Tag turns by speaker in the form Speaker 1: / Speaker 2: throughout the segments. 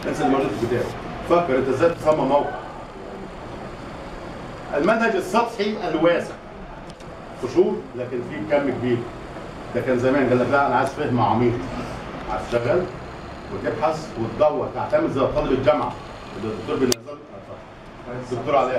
Speaker 1: انسى اللي موجود في الكتاب فكر انت ازاي تصمم موقع المنهج السطحي الواسع قشور لكن فيه كم كبير ده كان زمان قال لك لا انا عايز فهم عميق عايز تشتغل وتبحث وتدور تعتمد زي طالب الجامعه اللي الدكتور بينزل الدكتور علاء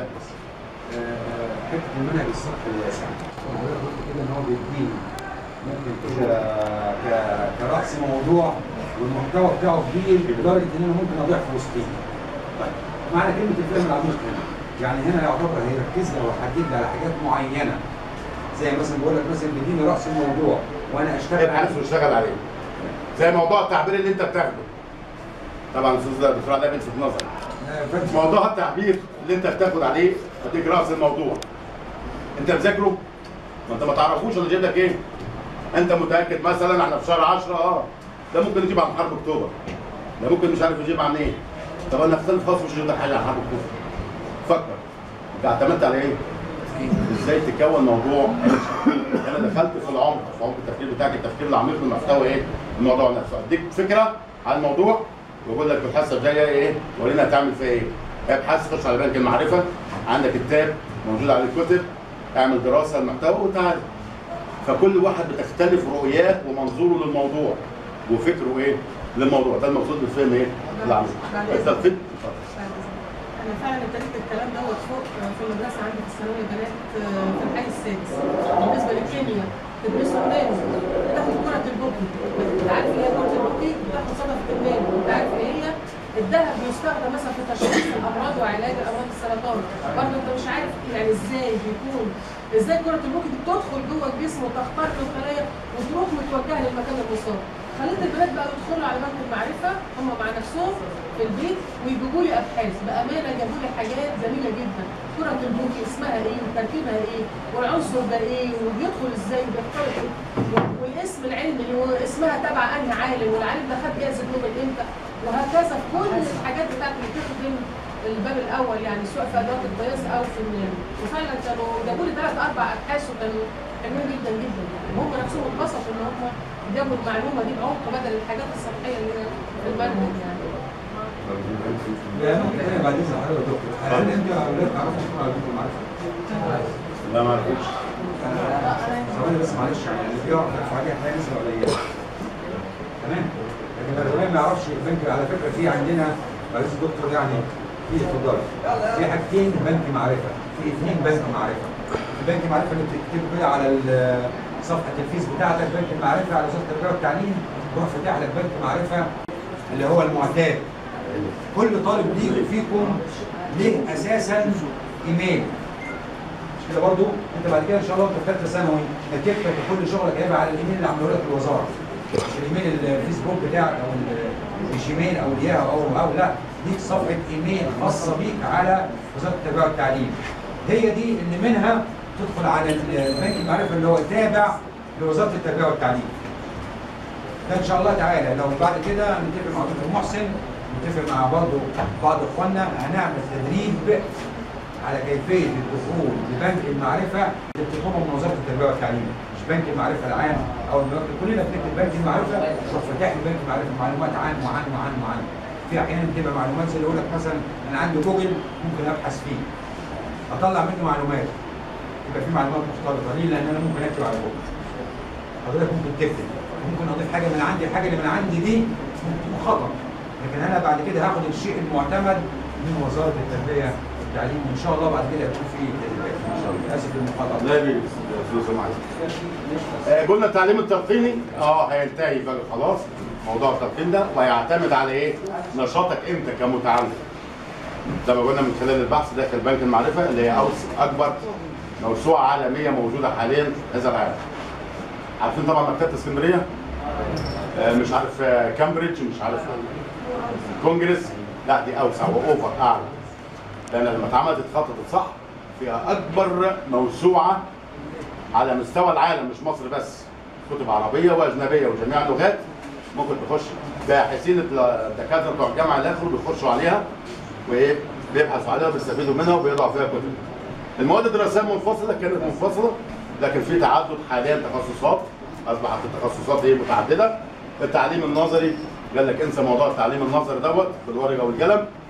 Speaker 2: حته المنهج السطحي الواسع حضرتك قلت كده ان هو بيديني ممكن كده ك- كرأس موضوع والمحتوى بتاعه كبير لدرجه ان انا ممكن اضيع في وسطيه. طيب معنى كلمه الفهم العميق هنا يعني هنا يعتبر هيركز لي او يحدد لي على حاجات معينه زي مثلا بقول لك مثلا بيديني رأس الموضوع وانا اشتغل
Speaker 1: ابحث
Speaker 2: عليه.
Speaker 1: واشتغل عليه زي موضوع التعبير اللي انت بتاخده طبعا الاستاذ ده الدكتور علاء بيلفت نظري
Speaker 2: آه، فأنت-
Speaker 1: موضوع التعبير اللي انت بتاخد عليه هديك راس الموضوع انت مذاكره ما انت ما تعرفوش انا جايب لك ايه انت متاكد مثلا احنا في شهر 10 اه ده ممكن يجيب عن حرب اكتوبر ده ممكن مش عارف يجيب عن ايه طب انا اختلف خالص مش هجيب لك حاجه عن حرب اكتوبر فكر انت اعتمدت على ايه؟ ازاي تكون موضوع انا دخلت في العمق في عمق التفكير بتاعك التفكير العميق من محتوى ايه؟ الموضوع نفسه اديك فكره عن الموضوع واقول لك في الحصه الجايه ايه؟ ورينا هتعمل فيها ايه؟ ابحث خش على بنك المعرفه عندك التاب موجود على الكتب اعمل دراسه المحتوى وتعالى فكل واحد بتختلف رؤياه ومنظوره للموضوع وفكره ايه؟ للموضوع ده المقصود بالفهم ايه؟ العميق التلقين
Speaker 3: انا فعلا ابتديت الكلام دوت فوق في المدرسه عندي في الثانويه بنات آه، في الحي السادس بالنسبه للكيمياء تدرسوا النانو تاخد كره البوكي انت عارف ايه هي كره البوكي تاخد صدفه النانو انت عارف ايه هي الذهب بيستخدم مثلا في تشخيص الامراض وعلاج الامراض السرطان برضه انت مش عارف يعني ازاي بيكون ازاي كره البوكي دي بتدخل جوه الجسم وتخترق الخلايا وتروح متوجهه للمكان المصاب خليت البنات بقى يدخلوا على بنك المعرفه هم مع نفسهم في البيت ويجيبوا لي ابحاث بامانه جابوا لي حاجات جميله جدا كره البوكي اسمها ايه وتركيبها ايه والعنصر ده ايه وبيدخل ازاي وبيخترق ايه والاسم العلمي واسمها تبع انهي عالم والعالم ده خد جائزه نوبل امتى وهكذا في كل الحاجات بتاعت اللي بتخدم الباب الاول يعني سواء في ادوات القياس او في النانو وفعلا كانوا جابوا لي ثلاث اربع ابحاث وكانوا حلوين جدا جدا يعني هم نفسهم اتبسطوا ان هم جابوا المعلومه دي بعمق بدل الحاجات السطحيه اللي هي في المنهج يعني
Speaker 2: لا ممكن انا بعد اذن حضرتك يا دكتور هل انت يا اولاد تعرفوا تكونوا على دكتور معرفه؟
Speaker 1: لا ما اعرفوش
Speaker 2: ثواني بس معلش يعني اللي بيعرف يرفع عليها حاجه نسبه قليله تمام لكن الغالبيه ما يعرفش البنك على فكره في عندنا معلش الدكتور يعني في اتفضل في حاجتين بنك معرفه في اثنين بنك معرفه البنك معرفه اللي بتكتبه كده على ال- صفحه الفيس بتاعتك بنك المعرفه على وزاره التربيه والتعليم تروح فاتح لك بنك معرفه اللي هو المعتاد كل طالب ليه فيكم ليه اساسا ايميل مش كده برضو انت بعد كده ان شاء الله انت في ثالثه ثانوي نتيجتك وكل شغلك هيبقى على الايميل اللي عملوه لك الوزاره مش الايميل الفيسبوك بتاعك او ال- الجيميل او الياهو او او لا ليك صفحه ايميل خاصه بيك على وزاره التربيه والتعليم هي دي اللي منها تدخل على البنك المعرفه اللي هو تابع لوزاره التربيه والتعليم ده ان شاء الله تعالى لو بعد كده نتفق مع دكتور محسن نتفق مع برضه بعض اخواننا هنعمل تدريب على كيفيه الدخول لبنك المعرفه اللي بتطلبه من وزاره التربيه والتعليم مش بنك المعرفه العام او المعرفة. كلنا بنكتب بنك المعرفه تروح فاتح لي بنك المعرفه معلومات عن وعن وعن وعن في احيانا بتبقى معلومات زي اللي يقول لك مثلا انا عندي جوجل ممكن ابحث فيه اطلع منه معلومات يبقى في معلومات مختلطه ليه؟ لان انا ممكن اكتب على جوجل حضرتك ممكن تكتب ممكن اضيف حاجه من عندي الحاجه اللي من عندي دي ممكن تكون خطا لكن انا بعد كده هاخد الشيء المعتمد من وزاره التربيه والتعليم وان شاء الله بعد كده يكون في تدريبات ان شاء الله اسف للمقاطعه
Speaker 1: لا يا استاذ سمعت آه، قلنا التعليم التلقيني اه هينتهي بقى خلاص موضوع التلقين ده ويعتمد على ايه؟ نشاطك انت كمتعلم. زي ما قلنا من خلال البحث داخل بنك المعرفه اللي هي أوس- اكبر موسوعه عالميه موجوده حاليا في هذا العالم. عارفين طبعا مكتبه اسكندريه؟ آه، مش عارف آه، كامبريدج مش عارف كونجرس لا دي اوسع واوفر اعلى. لان لما اتعملت اتخططت صح فيها اكبر موسوعه على مستوى العالم مش مصر بس كتب عربيه واجنبيه وجميع اللغات ممكن تخش باحثين الدكاتره بتوع الجامعه الاخر بيخشوا عليها وايه بيبحثوا عليها وبيستفيدوا منها وبيضعوا فيها كتب. المواد الدراسيه منفصله كانت منفصله لكن في تعدد حاليا تخصصات اصبحت التخصصات دي متعدده التعليم النظري قال لك انسى موضوع التعليم النظري دوت بالورقه والقلم